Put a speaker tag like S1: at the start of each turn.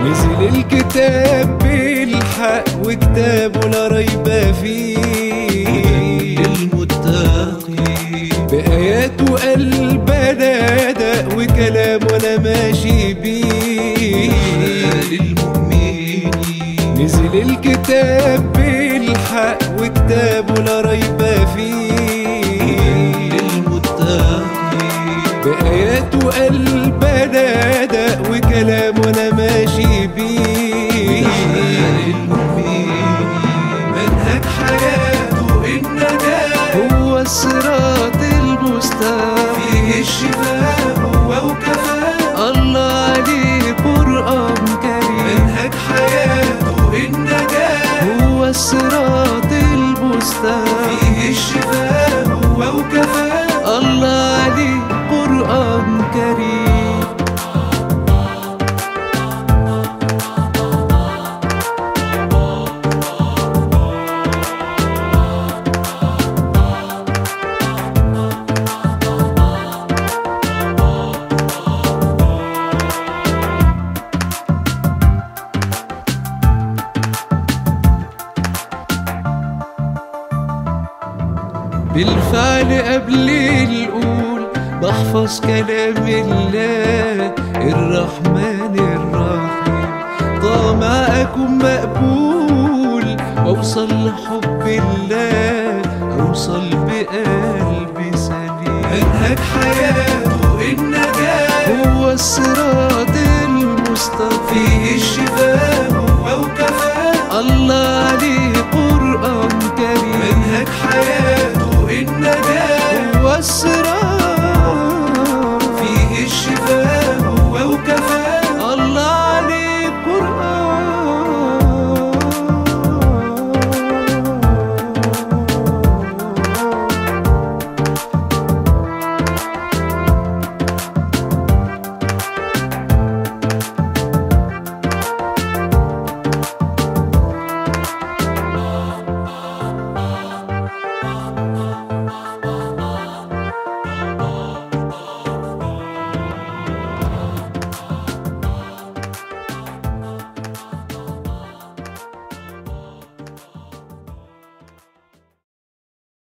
S1: نزل الكتاب بالحق وكتابه لا ريب فيه
S2: للمتقين
S1: بآياته قلب نادى وكلامه انا ماشي بيه
S2: للمؤمنين
S1: نزل الكتاب بالحق وكتابه لا ريب فيه
S2: للمتقين
S1: بآياته قلب نادى وكلامه انا ماشي بيه
S2: للمؤمنين
S1: منهج حياته النجاة
S2: هو الصراط المستقيم
S1: فيه الشفاء هو وكفاه
S2: الله عليه قرآن كريم
S1: منهج حياته النجاة
S2: هو الصراط المستقيم
S1: فيه الشفاء هو وكفاه
S2: الله عليه قرآن كريم
S1: بالفعل قبل القول بحفظ كلام الله الرحمن الرحيم طامع أكون مقبول وأوصل لحب الله أوصل بقلبي سليم منهج حياته النجاة
S2: هو الصراط